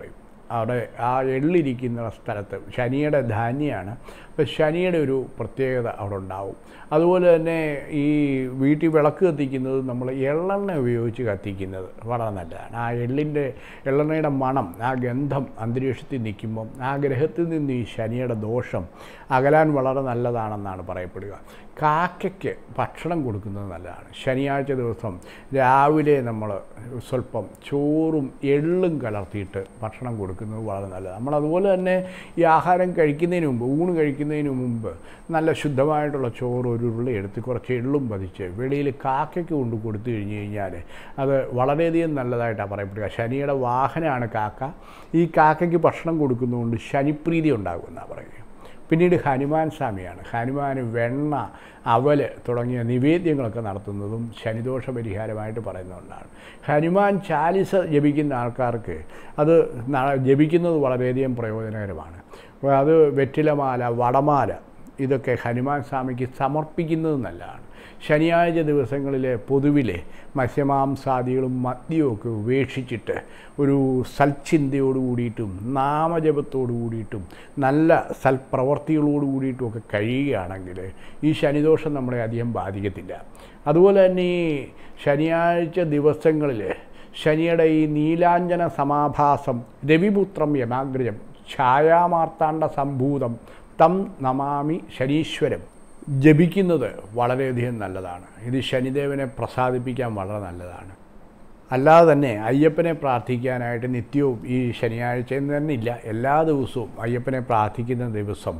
B: അവിടെ ആ എള്ളിരിക്കുന്ന സ്ഥലത്ത് ശനിയുടെ ധാന്യമാണ് അപ്പോൾ ശനിയുടെ ഒരു പ്രത്യേകത അവിടെ ഉണ്ടാവും അതുപോലെ തന്നെ ഈ വീട്ടിൽ വിളക്ക് കത്തിക്കുന്നത് നമ്മൾ എള്ളെണ്ണ ഉപയോഗിച്ച് കത്തിക്കുന്നത് വളരെ നല്ലതാണ് ആ എള്ളിൻ്റെ എള്ളെണ്ണയുടെ മണം ആ ഗന്ധം അന്തരീക്ഷത്തിൽ നിൽക്കുമ്പം ആ ഗ്രഹത്തിൽ നിന്ന് ഈ ശനിയുടെ ദോഷം അകലാൻ വളരെ നല്ലതാണെന്നാണ് പറയപ്പെടുക കാക്കയ്ക്ക് ഭക്ഷണം കൊടുക്കുന്നത് നല്ലതാണ് ശനിയാഴ്ച ദിവസം രാവിലെ നമ്മൾ സ്വല്പം ചോറും എള്ളും കലർത്തിയിട്ട് ഭക്ഷണം കൊടുക്കുന്നത് വളരെ നല്ലതാണ് നമ്മൾ അതുപോലെ തന്നെ ഈ ആഹാരം കഴിക്കുന്നതിന് മുമ്പ് ഊണ് കഴിക്കുന്നതിന് മുമ്പ് നല്ല ശുദ്ധമായിട്ടുള്ള ചോറ് ഒരു ഉരുളി എടുത്ത് കുറച്ച് എള്ളും പതിച്ച് വെളിയിൽ കാക്കയ്ക്ക് കൊണ്ട് കൊടുത്തു കഴിഞ്ഞ് കഴിഞ്ഞാൽ അത് വളരെയധികം നല്ലതായിട്ടാണ് പറയപ്പെടുക ശനിയുടെ വാഹനമാണ് കാക്ക ഈ കാക്കയ്ക്ക് ഭക്ഷണം കൊടുക്കുന്നതുകൊണ്ട് ശനിപ്രീതി ഉണ്ടാകുമെന്നാണ് പറയുക പിന്നീട് ഹനുമാൻ സ്വാമിയാണ് ഹനുമാന് വെണ്ണ അവൽ തുടങ്ങിയ നിവേദ്യങ്ങളൊക്കെ നടത്തുന്നതും ശനിദോഷ പരിഹാരമായിട്ട് പറയുന്നതുകൊണ്ടാണ് ഹനുമാൻ ചാലിസ ജപിക്കുന്ന ആൾക്കാർക്ക് അത് ന- ജപിക്കുന്നത് വളരെയധികം പ്രയോജനകരമാണ് അപ്പോൾ അത് വെറ്റിലമാല വടമാല ഇതൊക്കെ ഹനുമാൻ സ്വാമിക്ക് നാമർപ്പിക്കുന്നത് നല്ലതാണ് ശനിയാഴ്ച ദിവസങ്ങളിലെ പൊതുവിലെ മത്സ്യമാംസാദികളും മദ്യവും ഒക്കെ ഉപേക്ഷിച്ചിട്ട് ഒരു സൽചിന്തയോട് കൂടിയിട്ടും നാമജപത്തോടു കൂടിയിട്ടും നല്ല സൽപ്രവർത്തികളോട് കൂടിയിട്ടും ഒക്കെ കഴിയുകയാണെങ്കിൽ ഈ ശനിദോഷം നമ്മളെ അധികം ബാധിക്കത്തില്ല അതുപോലെ തന്നെ ഈ ശനിയാഴ്ച ദിവസങ്ങളിൽ ശനിയുടെ ഈ നീലാഞ്ജന സമാഭാസം രവിപുത്രം യമാഗ്രജം ഛായാമാർത്താണ്ഡ സംഭൂതം തം നമാമി ശനീശ്വരം ജപിക്കുന്നത് വളരെയധികം നല്ലതാണ് ഇത് ശനിദേവനെ പ്രസാദിപ്പിക്കാൻ വളരെ നല്ലതാണ് അല്ലാതെ തന്നെ അയ്യപ്പനെ പ്രാർത്ഥിക്കാനായിട്ട് നിത്യവും ഈ ശനിയാഴ്ച എന്ന് തന്നെ ഇല്ല എല്ലാ ദിവസവും അയ്യപ്പനെ പ്രാർത്ഥിക്കുന്ന ദിവസം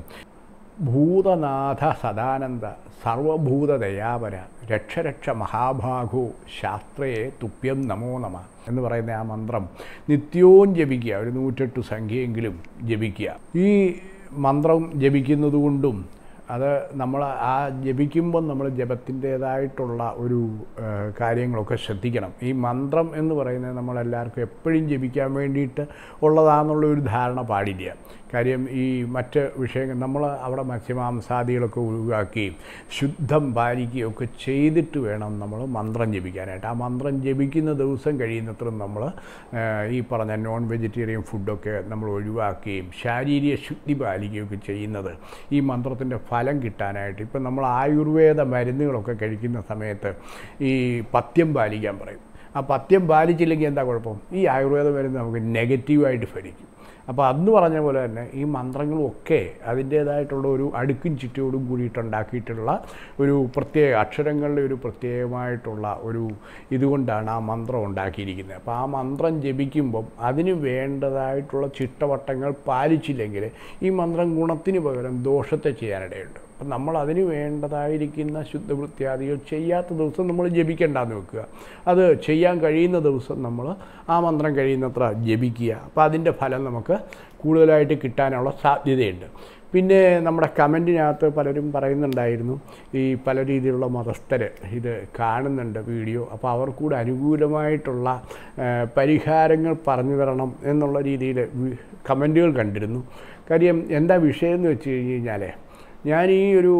B: ഭൂതനാഥ സദാനന്ദ സർവഭൂത ദയാപര രക്ഷരക്ഷ മഹാഭാഗോ ശാസ്ത്രയെ തുപ്യം നമോ നമ എന്ന് പറയുന്ന ആ മന്ത്രം നിത്യവും ജപിക്കുക ഒരു നൂറ്റെട്ട് സംഖ്യയെങ്കിലും ജപിക്കുക ഈ മന്ത്രം ജപിക്കുന്നത് കൊണ്ടും അത് നമ്മൾ ആ ജപിക്കുമ്പം നമ്മൾ ജപത്തിൻ്റേതായിട്ടുള്ള ഒരു ആ, കാര്യങ്ങളൊക്കെ ശ്രദ്ധിക്കണം ഈ മന്ത്രം എന്ന് പറയുന്നത് നമ്മളെല്ലാവർക്കും എപ്പോഴും ജപിക്കാൻ വേണ്ടിയിട്ട് ഉള്ളതാണെന്നുള്ള ഒരു ധാരണ പാടില്ല കാര്യം ഈ മറ്റ് വിഷയങ്ങൾ നമ്മൾ അവിടെ മത്സ്യമാംസാദികളൊക്കെ ഒഴിവാക്കുകയും ശുദ്ധം പാലിക്കുകയും ഒക്കെ ചെയ്തിട്ട് വേണം നമ്മൾ മന്ത്രം ജപിക്കാനായിട്ട് ആ മന്ത്രം ജപിക്കുന്ന ദിവസം കഴിയുന്നത്ര നമ്മൾ ആ, ഈ പറഞ്ഞ നോൺ വെജിറ്റേറിയൻ ഫുഡൊക്കെ നമ്മൾ ഒഴിവാക്കുകയും ശാരീരിക ശുദ്ധി പാലിക്കുകയൊക്കെ ചെയ്യുന്നത് ഈ മന്ത്രത്തിൻ്റെ ഫലം കിട്ടാനായിട്ട് ഇപ്പം നമ്മൾ ആയുർവേദ മരുന്നുകളൊക്കെ കഴിക്കുന്ന സമയത്ത് ഈ പഥ്യം പാലിക്കാൻ പറയും ആ പഥ്യം പാലിച്ചില്ലെങ്കിൽ എന്താ കുഴപ്പം ഈ ആയുർവേദ മരുന്ന് നമുക്ക് നെഗറ്റീവായിട്ട് ഫലിക്കും അപ്പോൾ അന്ന് പറഞ്ഞ പോലെ തന്നെ ഈ മന്ത്രങ്ങളും ഒക്കെ അതിൻ്റേതായിട്ടുള്ള ഒരു അടുക്കും ചുറ്റോടും കൂടിയിട്ടുണ്ടാക്കിയിട്ടുള്ള ഒരു പ്രത്യേക അക്ഷരങ്ങളുടെ ഒരു പ്രത്യേകമായിട്ടുള്ള ഒരു ഇതുകൊണ്ടാണ് ആ മന്ത്രം ഉണ്ടാക്കിയിരിക്കുന്നത് അപ്പോൾ ആ മന്ത്രം ജപിക്കുമ്പം അതിന് വേണ്ടതായിട്ടുള്ള ചിട്ടവട്ടങ്ങൾ പാലിച്ചില്ലെങ്കിൽ ഈ മന്ത്രം ഗുണത്തിന് പകരം ദോഷത്തെ ചെയ്യാനിടയുണ്ട് അപ്പം നമ്മൾ അതിന് വേണ്ടതായിരിക്കുന്ന ശുദ്ധവൃത്യാദികൾ ചെയ്യാത്ത ദിവസം നമ്മൾ ജപിക്കേണ്ടെന്ന് വെക്കുക അത് ചെയ്യാൻ കഴിയുന്ന ദിവസം നമ്മൾ ആ മന്ത്രം കഴിയുന്നത്ര ജപിക്കുക അപ്പോൾ അതിൻ്റെ ഫലം നമുക്ക് കൂടുതലായിട്ട് കിട്ടാനുള്ള സാധ്യതയുണ്ട് പിന്നെ നമ്മുടെ കമൻറ്റിനകത്ത് പലരും പറയുന്നുണ്ടായിരുന്നു ഈ പല രീതിയിലുള്ള മതസ്ഥർ ഇത് കാണുന്നുണ്ട് വീഡിയോ അപ്പോൾ അവർക്കൂടെ അനുകൂലമായിട്ടുള്ള ആ, പരിഹാരങ്ങൾ പറഞ്ഞു തരണം എന്നുള്ള രീതിയിൽ കമൻറ്റുകൾ കണ്ടിരുന്നു കാര്യം എന്താ വിഷയം എന്ന് വെച്ച് കഴിഞ്ഞ് കഴിഞ്ഞാൽ ഞാൻ ഈ ഒരു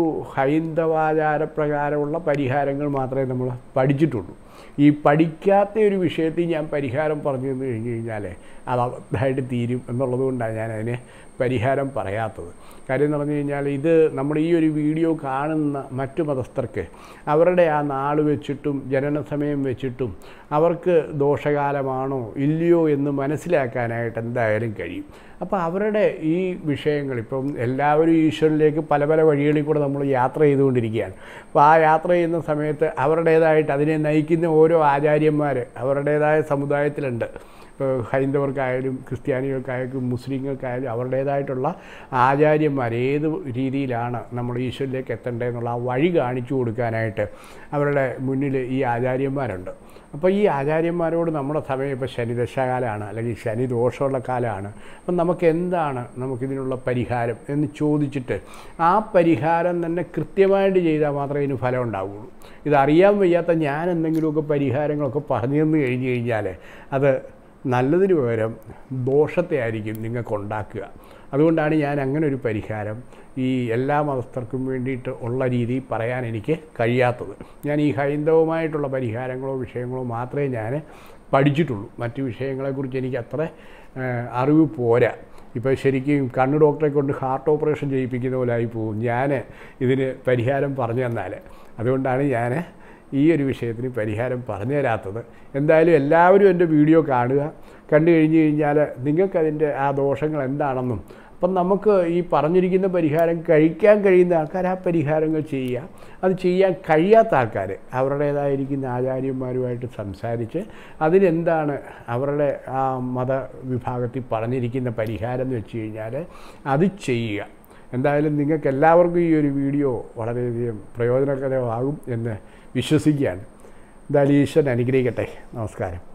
B: ഹൈന്ദവാചാരപ്രകാരമുള്ള പരിഹാരങ്ങൾ മാത്രമേ നമ്മൾ പഠിച്ചിട്ടുള്ളൂ ഈ പഠിക്കാത്ത ഒരു വിഷയത്തിൽ ഞാൻ പരിഹാരം പറഞ്ഞു തന്നു കഴിഞ്ഞ് കഴിഞ്ഞാൽ അത് അബദ്ധമായിട്ട് തീരും എന്നുള്ളത് കൊണ്ടാണ് ഞാൻ അതിന് പരിഹാരം പറയാത്തത് കാര്യം എന്ന് പറഞ്ഞു കഴിഞ്ഞാൽ ഇത് നമ്മൾ ഈ ഒരു വീഡിയോ കാണുന്ന മറ്റു മതസ്ഥർക്ക് അവരുടെ ആ നാൾ വെച്ചിട്ടും ജനന സമയം വെച്ചിട്ടും അവർക്ക് ദോഷകാലമാണോ ഇല്ലയോ എന്ന് മനസ്സിലാക്കാനായിട്ട് എന്തായാലും കഴിയും അപ്പോൾ അവരുടെ ഈ വിഷയങ്ങൾ ഇപ്പം എല്ലാവരും ഈശ്വരനിലേക്ക് പല പല വഴികളിൽ കൂടെ നമ്മൾ യാത്ര ചെയ്തുകൊണ്ടിരിക്കുകയാണ് അപ്പോൾ ആ യാത്ര ചെയ്യുന്ന സമയത്ത് അവരുടേതായിട്ട് അതിനെ നയിക്കുന്ന ഓരോ ആചാര്യന്മാർ അവരുടേതായ സമുദായത്തിലുണ്ട് ഇപ്പോൾ ഹൈന്ദവർക്കായാലും ക്രിസ്ത്യാനികൾക്കായാലും മുസ്ലിങ്ങൾക്കായാലും അവരുടേതായിട്ടുള്ള ആചാര്യന്മാർ ഏത് രീതിയിലാണ് നമ്മൾ ഈശ്വരിലേക്ക് എത്തേണ്ടതെന്നുള്ള ആ വഴി കാണിച്ചു കൊടുക്കാനായിട്ട് അവരുടെ മുന്നിൽ ഈ ആചാര്യന്മാരുണ്ട് അപ്പോൾ ഈ ആചാര്യന്മാരോട് നമ്മുടെ സമയം ഇപ്പോൾ ശനിദശാകാലമാണ് അല്ലെങ്കിൽ ശനി ദോഷമുള്ള കാലമാണ് അപ്പം നമുക്ക് എന്താണ് നമുക്കിതിനുള്ള പരിഹാരം എന്ന് ചോദിച്ചിട്ട് ആ പരിഹാരം തന്നെ കൃത്യമായിട്ട് ചെയ്താൽ മാത്രമേ ഇതിന് ഫലം ഉണ്ടാവുകയുള്ളൂ ഇതറിയാൻ വയ്യാത്ത ഞാൻ എന്തെങ്കിലുമൊക്കെ പരിഹാരങ്ങളൊക്കെ പറഞ്ഞു തന്നു കഴിഞ്ഞ് കഴിഞ്ഞാൽ അത് നല്ലതിന് പകരം ദോഷത്തെ ആയിരിക്കും നിങ്ങൾക്ക് ഉണ്ടാക്കുക അതുകൊണ്ടാണ് ഞാൻ അങ്ങനെ ഒരു പരിഹാരം ഈ എല്ലാ മതസ്ഥർക്കും വേണ്ടിയിട്ട് ഉള്ള രീതി പറയാൻ എനിക്ക് കഴിയാത്തത് ഞാൻ ഈ ഹൈന്ദവമായിട്ടുള്ള പരിഹാരങ്ങളോ വിഷയങ്ങളോ മാത്രമേ ഞാൻ പഠിച്ചിട്ടുള്ളൂ മറ്റ് വിഷയങ്ങളെക്കുറിച്ച് എനിക്ക് അത്ര ആ, അറിവ് പോരാ ഇപ്പോൾ ശരിക്കും കണ്ണ് ഡോക്ടറെ കൊണ്ട് ഹാർട്ട് ഓപ്പറേഷൻ ചെയ്യിപ്പിക്കുന്ന പോലെ ആയി പോകും ഞാൻ ഇതിന് പരിഹാരം പറഞ്ഞു തന്നാൽ അതുകൊണ്ടാണ് ഞാൻ ഈ ഒരു വിഷയത്തിന് പരിഹാരം പറഞ്ഞു തരാത്തത് എന്തായാലും എല്ലാവരും എൻ്റെ വീഡിയോ കാണുക കണ്ടു കഴിഞ്ഞ് കഴിഞ്ഞാൽ നിങ്ങൾക്കതിൻ്റെ ആ ദോഷങ്ങൾ എന്താണെന്നും അപ്പം നമുക്ക് ഈ പറഞ്ഞിരിക്കുന്ന പരിഹാരം കഴിക്കാൻ കഴിയുന്ന ആൾക്കാർ ആ പരിഹാരങ്ങൾ ചെയ്യുക അത് ചെയ്യാൻ കഴിയാത്ത ആൾക്കാർ അവരുടേതായിരിക്കുന്ന ആചാര്യന്മാരുമായിട്ട് സംസാരിച്ച് അതിനെന്താണ് അവരുടെ ആ മതവിഭാഗത്തിൽ പറഞ്ഞിരിക്കുന്ന പരിഹാരം എന്ന് വെച്ച് കഴിഞ്ഞാൽ അത് ചെയ്യുക എന്തായാലും നിങ്ങൾക്ക് എല്ലാവർക്കും ഈ ഒരു വീഡിയോ വളരെയധികം പ്രയോജനകരമാകും എന്ന് വിശ്വസിക്കുകയാണ് എന്തായാലും ഈശ്വരൻ അനുഗ്രഹിക്കട്ടെ നമസ്കാരം